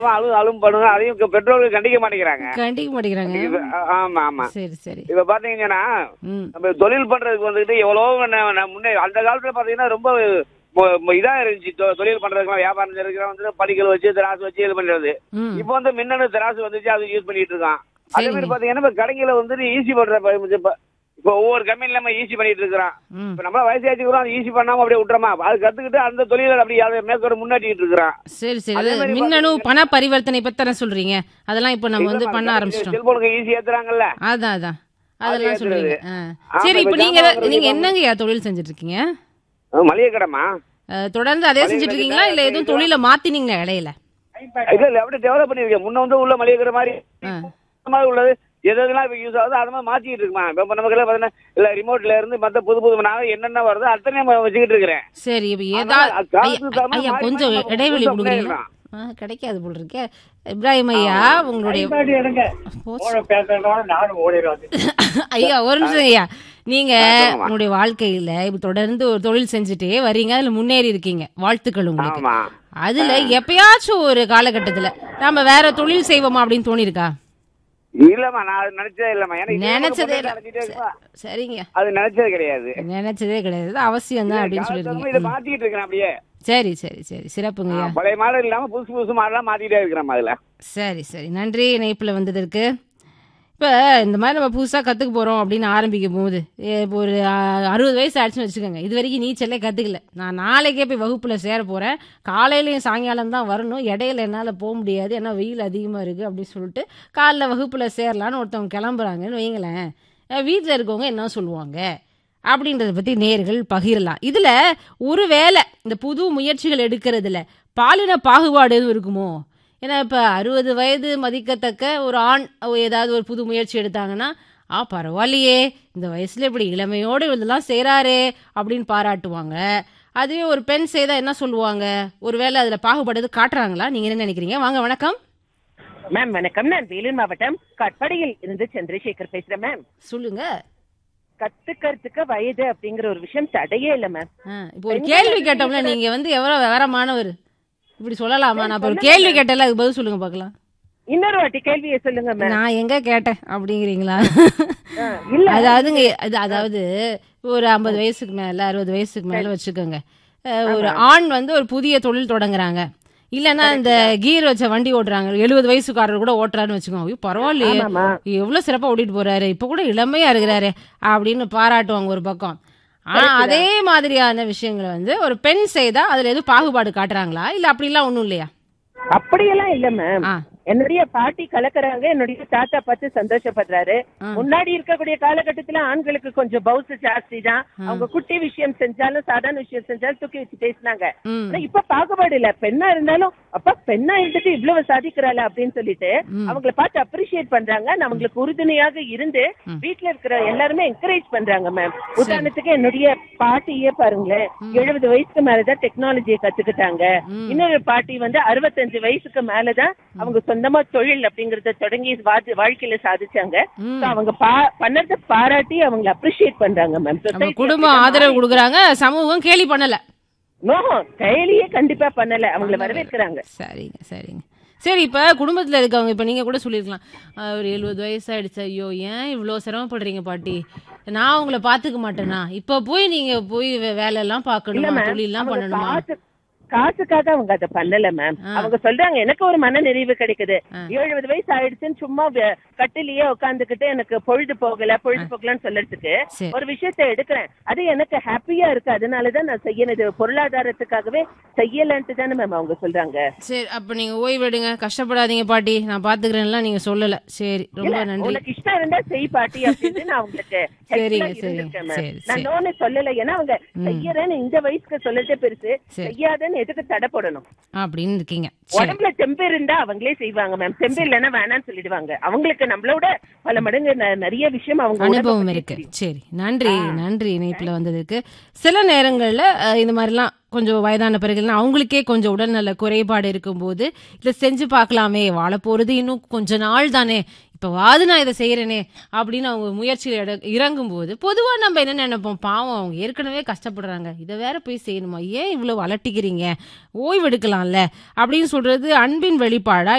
அழும் அழும் பண்ணுங்க அதையும் க- பெற்றோர்கள் கண்டிக்க மாட்டேங்கிறாங்க கண்டிக்க மாட்டேங்கிறாங்க இது- ஆ- ஆமா ஆமா சரி சரி இப்ப பாத்தீங்கன்னா ம் நம்ம தொழில் பண்றதுக்கு வந்துட்டு எவ்வளவோ ந- ந- முன்னே அந்த காலத்துல பாத்தீங்கன்னா ரொம்ப மொ- மொ- இதா இருந்துச்சு தொ- தொழில் பண்றதுக்கு வியாபாரம் செய்யறதுக்கு வந்து படிக்கல் வச்சு திராசு வச்சு இது பண்றது ம் இப்போ வந்து மின்னணு திராசு வந்துச்சு அது யூஸ் பண்ணிட்டு இருக்கான் அதே சரிங்க. மாதிரி பாத்தீங்கன்னா இப்ப கடைகளை வந்துட்டு ஈஸி பண்ற ப- இப்ப இப்போ ஒவ்வொரு கம்பெனில நம்ம ஈஸி பண்ணிட்டு இருக்கிறோம் ம் இப்ப நம்ம வயசாச்சுக்கிறோம் அது ஈஸி பண்ணாம அப்படியே விட்டுறோமா அது கத்துக்கிட்டு அந்த தொழிலை அப்படி அதை மேற்கொண்டு முன்னாடிட்டு இருக்கிறான் சரி சரி அதே அது மாதிரி மின்னணு பண பரிவர்த்தனை பத்தி தானே சொல்றீங்க அதெல்லாம் இப்போ நம்ம வந்து பண்ண இல்லம்மா, ஆரம்பிச்சிட்டோம் செல்போனுக்கு ஈஸி ஏத்துறாங்கல்ல அதான் அதான் அதெல்லாம் ஏத்துறது. சொல்றீங்க ஆ. ஆமா, சரி இப்போ இப்ப நீங்க ஜாமான் நீங்க வாங்குறது என்னங்கய்யா தொழில் செஞ்சுட்டு இருக்கீங்க அது மளிகை கடைமா அஹ், தொடர்ந்து அதே செஞ்சுட்டு இருக்கீங்களா இல்ல எதுவும் தொழில மாத்தினீங்களா இடையில இல்ல இல்ல அப்படியே டெவலப் பண்ணிருக்கேன் முன்ன வந்து உள்ள மளிகை கடை மாதிரி ஆ. இந்த மாதிரி உள்ளது எது எதெல்லாம் இப்ப யூஸ் ஆகுதோ அது மாதிரி மாத்திட்டு இருக்குமா இப்ப நமக்கு எல்லாம் பாத்தீங்கன்னா இல்ல ரிமோட்ல இருந்து மத்த புது புது நான் என்னென்ன வருதோ அத்தனை வச்சுக்கிட்டு இருக்கிறேன் சரி இப்போ ஆனா, ஏதாவது அது காலத்துக்கு ஐயா, தகுந்த ஐயா மாதிரி கொஞ்சம் நம்ம இடைவெளி புதுசா கொடுக்குறீங்களா முன்னேறலாம். ஆ, கிடைக்காது போல் இருக்கே இப்ராஹிம் ஐயா உங்களுடைய பயன்பாடு எடுங்க போச்சு. போன பேசுறதோட நானும் ஓடிடுறது ஐயா ஒரு நிமிஷம் ஐயா நீங்க சொல்லுங்கம்மா. உங்களுடைய வாழ்க்கையில இப்ப தொடர்ந்து ஒரு தொழில் செஞ்சுட்டே வர்றீங்க அதுல முன்னேறி இருக்கீங்க வாழ்த்துக்கள் உங்களுக்கு ஆமா அதுல எப்பயாச்சும் ஒரு காலகட்டத்துல நம்ம வேற தொழில் செய்வோமா அப்படின்னு தோணிருக்கா இல்லம்மா நான் அது நினைச்சதே இல்லம்மா ஏன்னா இது நினைச்சதே நமக்கு இல்ல நடந்துட்டே இருக்குமா? சரிங்க அது நினைச்சது கிடையாது நினைச்சதே கிடையாது அவசியம் தான் அப்படின்னு காலத்துக்கு சொல்லிருக்கீங்க இதை ம். மாத்திட்டு இருக்கிறேன் அப்படியே சரி சரி சரி சிறப்புங்க ஐயா பழைய மாடல் இல்லாம புதுசு புதுசு மாடலாம் மாத்திட்டே இருக்கிறேன் அதுல சரி சரி நன்றி இணைப்பில் வந்ததற்கு இப்போ இந்த மாதிரி நம்ம புதுசாக கற்றுக்க போகிறோம் அப்படின்னு ஆரம்பிக்கும் போது ஏ, இப்போ ஒரு ஆ, அறுபது வயசு ஆயிடுச்சுன்னு வச்சுக்கோங்க இது வரைக்கும் நீச்சலே கற்றுக்கல நான் நாளைக்கே போய் வகுப்பில் சேர போகிறேன் காலையிலையும் சாயங்காலம் தான் வரணும் இடையில என்னால் போக முடியாது ஏன்னா வெயில் அதிகமாக இருக்குது அப்படின்னு சொல்லிட்டு காலைல வகுப்பில் சேரலான்னு ஒருத்தவங்க கிளம்புறாங்கன்னு வைங்களேன் வீட்டில் இருக்கவங்க என்ன சொல்லுவாங்க அப்படின்றத பற்றி நேர்கள் பகிரலாம் இதில் ஒருவேளை இந்த புது முயற்சிகள் எடுக்கிறதுல பாலின பாகுபாடு எதுவும் இருக்குமோ ஏன்னா இப்போ அறுபது வயது மதிக்கத்தக்க ஒரு ஆண் ஏதாவது ஒரு புது முயற்சி எடுத்தாங்கன்னா ஆ பரவாயில்லையே இந்த வயசுல இப்படி இளமையோடு இதெல்லாம் செய்கிறாரே அப்படின்னு பாராட்டுவாங்க அதுவே ஒரு பெண் செய்தா என்ன சொல்லுவாங்க ஒருவேளை அதில் பாகுபாடு எதுவும் காட்டுறாங்களா நீங்கள் என்ன நினைக்கிறீங்க வாங்க வணக்கம் மேம் வணக்கம் நான் வேலூர் மாவட்டம் கட்படியில் இருந்து சந்திரசேகர் பேசுறேன் மேம் சொல்லுங்க கத்துக்கிறதுக்கு வயது அப்படிங்கிற ஒரு விஷயம் தடையே இல்ல மேம் ஆ, இப்போ ஒரு கேள்வி கேட்டோம்ல நீங்க வந்து எவ்வளவு விவரமானவர் இப்படி சொல்லலாமா நான் இப்ப ஒரு கேள்வி கேட்டல அதுக்கு பதில் சொல்லுங்க பார்க்கலாம் இன்னொரு வாட்டி கேள்வியை சொல்லுங்க மேம் நான் எங்க கேட்டேன் அப்படிங்கிறீங்களா ஆ, இல்ல அதாவதுங்க அது அதாவது ஒரு ஐம்பது வயசுக்கு மேல அறுபது வயசுக்கு மேல வச்சுக்கோங்க அஹ், ஒரு ஆண் வந்து ஒரு புதிய தொழில் தொடங்குறாங்க இல்லைன்னா இந்த கீர் வச்ச வண்டி ஓட்டுறாங்க எழுபது வயசுக்காரர் கூட ஓட்டுறாருன்னு வச்சுக்கோங்க ஐயோ பரவாயில்லையே ஆமாமா எவ்வளவு சிறப்பா ஓட்டிட்டு போறாரு இப்ப கூட இளமையா இருக்கிறாரு அப்படின்னு பாராட்டுவாங்க ஒரு பக்கம் ஆனா அதே மாதிரியான விஷயங்களை வந்து ஒரு பெண் செய்தா அதுல எதுவும் பாகுபாடு காட்டுறாங்களா இல்ல அப்படிலாம் ஒண்ணும் இல்லையா அப்படியெல்லாம் இல்ல மேம் ஆ என்னுடைய பாட்டி கலக்குறாங்க என்னுடைய தாத்தா பார்த்து சந்தோஷப்படுறாரு ஆ. முன்னாடி இருக்கக்கூடிய காலகட்டத்துல ஆண்களுக்கு கொஞ்சம் பவுஸ் ஜாஸ்தி தான் அவங்க குட்டி விஷயம் செஞ்சாலும் சாதாரண விஷயம் செஞ்சாலும் தூக்கி வச்சு பேசினாங்க ம் ஆனா இப்ப பாகுபாடு இல்ல பெண்ணா இருந்தாலும் அப்ப பெண்ணா இருந்துட்டு இவ்வளவு சாதிக்கிறாள் அப்படின்னு சொல்லிட்டு அவங்கள பார்த்து அப்ரிஷியேட் பண்றாங்க நான் அவங்களுக்கு உறுதுணையாக இருந்து வீட்ல இருக்கிற எல்லாருமே என்கரேஜ் பண்றாங்க மேம் உதாரணத்துக்கு என்னுடைய பாட்டியே பாருங்களேன் எழுபது வயசுக்கு மேலதான் டெக்னாலஜியை கத்துக்கிட்டாங்க இன்னொரு பாட்டி வந்து அறுபத்தஞ்சு வயசுக்கு மேலதான் அவங்க சொந்தமா தொழில் அப்படிங்கறத தொடங்கி வா- வாழ்க்கையில சாதிச்சாங்க ம். So அவங்க பா- பண்ணதை பாராட்டி அவங்கள அப்ரிஷியேட் பண்றாங்க மேம் நம்ம குடும்பம் ஆதரவு கொடுக்குறாங்க சமூகம் கேலி பண்ணல நோ கையிலேயே கண்டிப்பா பண்ணல அவங்கள வரவேற்கிறாங்க சரிங்க சரிங்க சரி இப்ப குடும்பத்துல இருக்கவங்க இப்ப நீங்க கூட சொல்லிருக்கலாம் அஹ், ஒரு எழுபது வயசு ஆயிடுச்சு ஐயோ ஏன் இவ்வளோ சிரமப்படுறீங்க பாட்டி நான் உங்களை பாத்துக்க மாட்டேனா இப்ப போய் நீங்க போய் வே- வேலை எல்லாம் இல்ல பார்க்கணுமா மேம் தொழில் எல்லாம் அவங்க பண்ணணுமா காசு காசுக்காக அவங்க அதை பண்ணல மேம் அவங்க சொல்றாங்க எனக்கு ஒரு மன நிறைவு கிடைக்குது எழுபது வயசு ஆயிடுச்சுன்னு சும்மா வே- கட்டிலேயே உட்காந்துக்கிட்டு எனக்கு பொழுது போகல பொழுது போகலன்னு சொல்றதுக்கு சரி. ஒரு விஷயத்த எடுக்கிறேன் அது எனக்கு ஹாப்பியா இருக்கு அதனாலதான் நான் செய்யறது பொருளாதாரத்துக்காகவே செய்யலன்ட்டு தானே மேம் அவங்க சொல்றாங்க சரி அப்ப நீங்க ஓய்வு எடுங்க கஷ்டப்படாதீங்க பாட்டி நான் பாத்துக்கிறேன்லாம் நீங்க சொல்லல சரி ரொம்ப இல்ல, நன்றி உனக்கு இஷ்டம் இருந்தா செய் பாட்டி அப்படின்னு நான் அவங்களுக்கு சரிங்க, helpful ஆ சரிங்க. இருந்திருக்கேன் ma'am. சரி, நான் சரி. நோன்னு சொல்லல ஏன்னா அவங்க செய்யறேன்னு இந்த வயசுக்கு சொல்லதே பெருசு சரி. செய்யாதன்னு எதுக்கு தடை போடணும் அப்படின்னு இருக்கீங்க சரி உடம்புல தெம்பு இருந்தா அவங்களே செய்வாங்க மேம் தெம்பு இல்லைன்னா வேணாம்னு சொல்லிடுவாங்க அவங்களுக்கு நம்மளோட பல மடங்கு ந- நிறைய விஷயம் அவங்க உடம்ப அனுபவம் பத்தி இருக்கு சரி நன்றி நன்றி இணைப்புல வந்ததுக்கு சில நேரங்கள்ல அஹ், இந்த மாதிரிலாம் கொஞ்சம் வயதான பிறகுலாம் அவங்களுக்கே கொஞ்சம் உடல்நல குறைபாடு இருக்கும்போது இதை செஞ்சு பார்க்கலாமே வாழ போறது இன்னும் கொஞ்ச நாள் தானே இப்போ வாது நான் இதை செய்கிறேனே அப்படின்னு அவங்க முயற்சியில் எட இறங்கும்போது பொதுவாக நம்ம என்ன நினைப்போம் பாவம் அவங்க ஏற்கனவே கஷ்டப்படுறாங்க இதை வேற போய் செய்யணுமா ஏன் இவ்வளோ அலட்டிக்கிறீங்க ஓய்வு எடுக்கலாம்ல அப்படின்னு சொல்றது அன்பின் வெளிப்பாடா